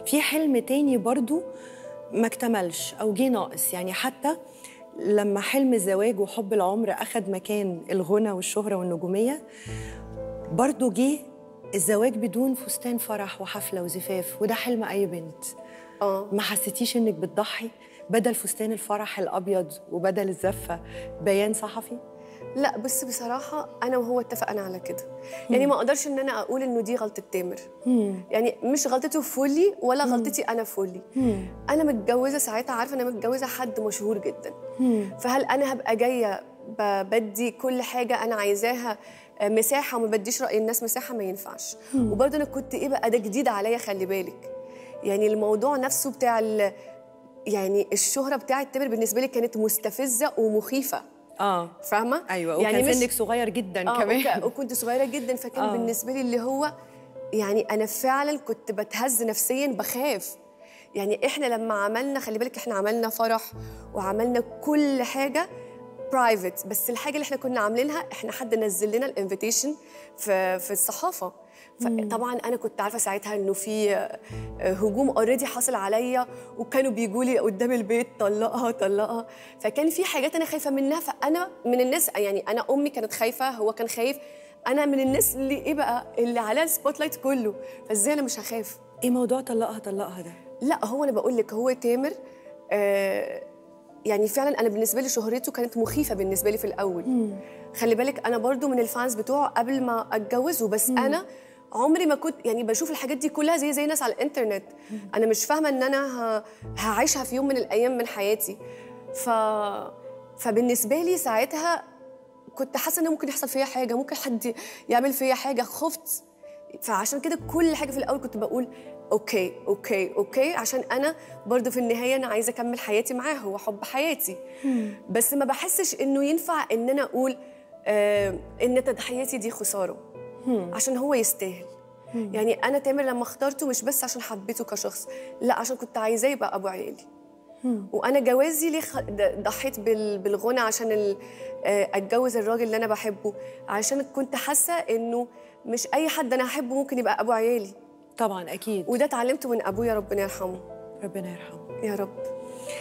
في حلم تاني برضو ما اكتملش او جه ناقص يعني حتى لما حلم الزواج وحب العمر اخذ مكان الغنى والشهره والنجوميه برضو جه الزواج بدون فستان فرح وحفله وزفاف وده حلم اي بنت اه ما حسيتيش انك بتضحي بدل فستان الفرح الابيض وبدل الزفه بيان صحفي لا بس بصراحه انا وهو اتفقنا على كده يعني ما اقدرش ان انا اقول انه دي غلطه تامر يعني مش غلطته فولي ولا غلطتي انا فولي انا متجوزه ساعتها عارفه انا متجوزه حد مشهور جدا فهل انا هبقى جايه ب- بدي كل حاجه انا عايزاها آه، مساحه وما بديش راي الناس مساحه ما ينفعش وبرضه انا كنت ايه بقى ده جديد عليا خلي بالك يعني الموضوع نفسه بتاع ال- يعني الشهره بتاعت تامر بالنسبه لي كانت مستفزه ومخيفه اه فاهمه ايوه وكان يعني مش- سنك صغير جدا آه كمان وك- وكنت صغيره جدا فكان آه. آه. بالنسبه لي اللي هو يعني انا فعلا كنت بتهز نفسيا بخاف يعني احنا لما عملنا خلي بالك احنا عملنا فرح وعملنا كل حاجه برايفت بس الحاجه اللي احنا كنا عاملينها احنا حد نزل لنا الانفيتيشن في في الصحافه فطبعا انا كنت عارفه ساعتها انه في آه، هجوم اوريدي حاصل عليا وكانوا بيجوا لي قدام البيت طلقها طلقها فكان في حاجات انا خايفه منها فانا من الناس يعني انا امي كانت خايفه هو كان خايف انا من الناس اللي ايه بقى اللي عليها السبوت لايت كله فازاي انا مش هخاف ايه موضوع طلقها طلقها ده لا هو انا بقول لك هو تامر آه يعني فعلا انا بالنسبه لي شهرته كانت مخيفه بالنسبه لي في الاول خلي بالك انا برضو من الفانز بتوعه قبل ما اتجوزه بس انا عمري ما كنت يعني بشوف الحاجات دي كلها زي زي ناس على الانترنت انا مش فاهمه ان انا ه- هعيشها في يوم من الايام من حياتي ف فبالنسبه لي ساعتها كنت حاسه ان ممكن يحصل فيا حاجه ممكن حد يعمل فيا حاجه خفت فعشان كده كل حاجه في الاول كنت بقول اوكي اوكي اوكي عشان انا برضو في النهايه انا عايزه اكمل حياتي معاه هو حب حياتي بس ما بحسش انه ينفع ان انا اقول آه ان تضحياتي دي خساره عشان هو يستاهل يعني انا تامر لما اخترته مش بس عشان حبيته كشخص لا عشان كنت عايزاه يبقى ابو عيالي وانا جوازي ليه خ- د- ضحيت بال- بالغنى عشان ال- آه، اتجوز الراجل اللي انا بحبه عشان كنت حاسه انه مش اي حد انا هحبه ممكن يبقى ابو عيالي طبعا اكيد وده اتعلمته من ابويا ربنا يرحمه ربنا يرحمه يا رب